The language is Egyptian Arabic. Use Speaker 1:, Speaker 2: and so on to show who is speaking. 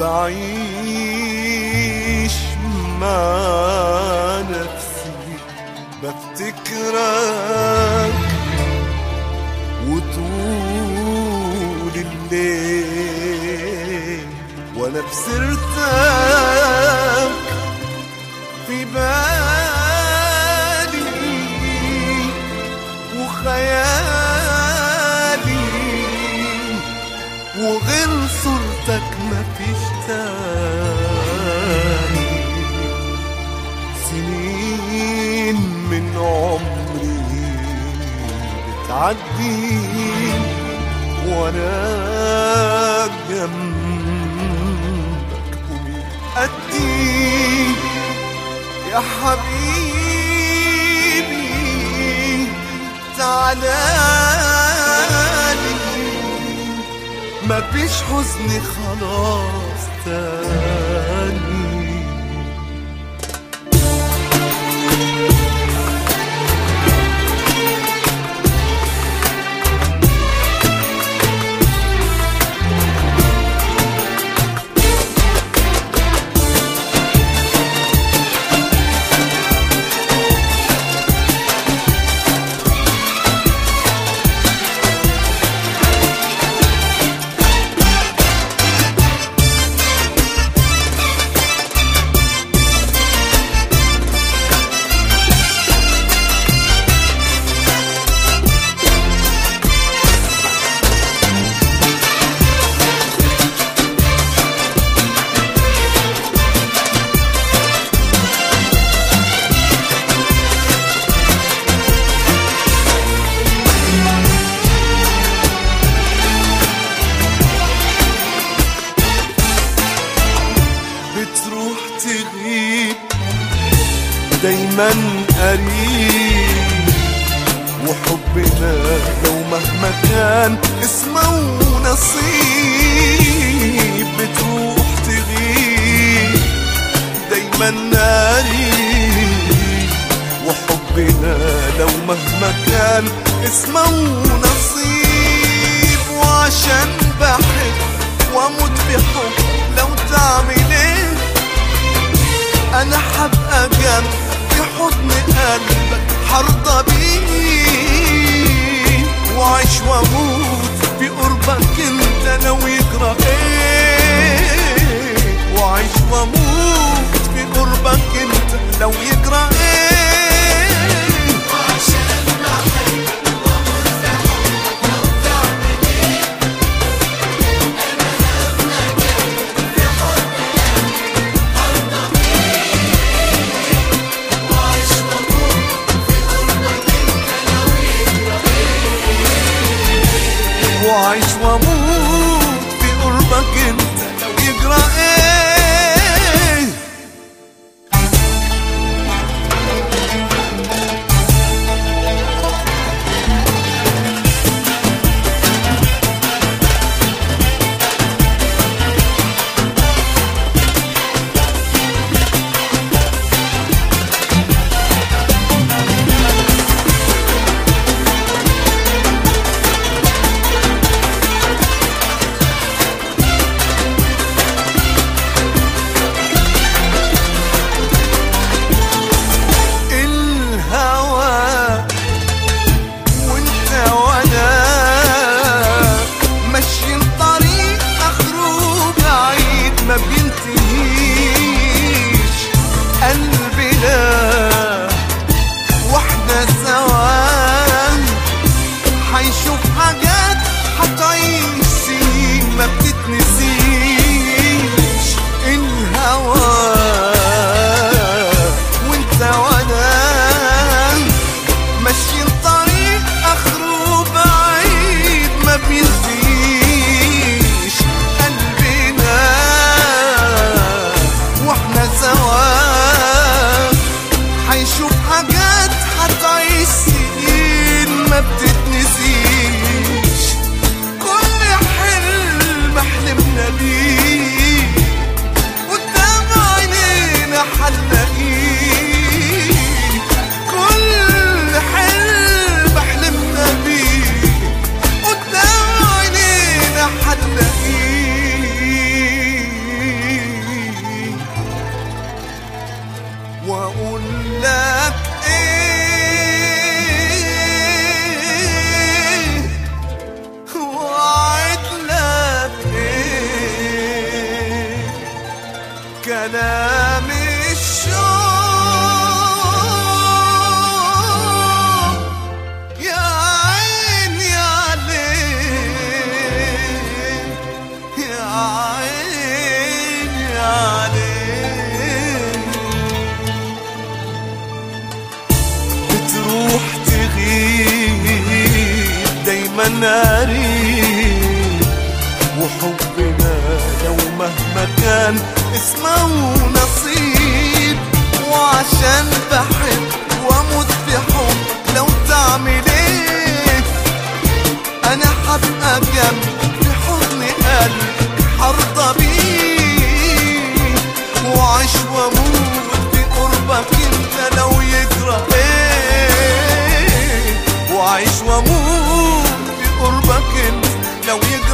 Speaker 1: بعيش مع نفسي بفتكرك وطول الليل وانا بسرتك في بالي وخيالي وغير صورتك مفيش تاني سنين من عمري بتعدي وانا جنبك وبيأدي يا حبيبي تعالى مفيش حزن خلاص تاني بتروح تغيب دايما قريب وحبنا لو مهما كان اسمه نصيب بتروح تغيب دايما قريب وحبنا لو مهما كان اسمه نصيب وعشان بحب واموت بحب لو تعمل ايه انا حبقى جنب في حضن قلبك حرضى بيه وعيش واموت في قربك انت لو يجرى ايه وعيش واموت في قربك انت لو يجرى ايه وعيش واموت في قربك انت لو يجرى ايه الهوى وانت وانا ماشيين طريق اخره بعيد ما بينتهيش قلبنا واحنا سوا حيشوف حاجات حتعيش سنين ما بتتنسيش الهوى وانت وانا ماشيين طريق اخره بعيد ما بينتهيش قلبنا واحنا سوا حيشوف حاجات حتعيش سنين ما بتتنسيش كل حلم حلمنا بيه قدام عينينا وحبنا لو مهما كان اسمه نصيب وعشان بحب واموت في حب لو تعمل ايه انا حبقى جنب في حضن قلبي حرضى بيه وعيش واموت في قربك انت لو يجرى ايه وعيش واموت في قربك انت لو يجرى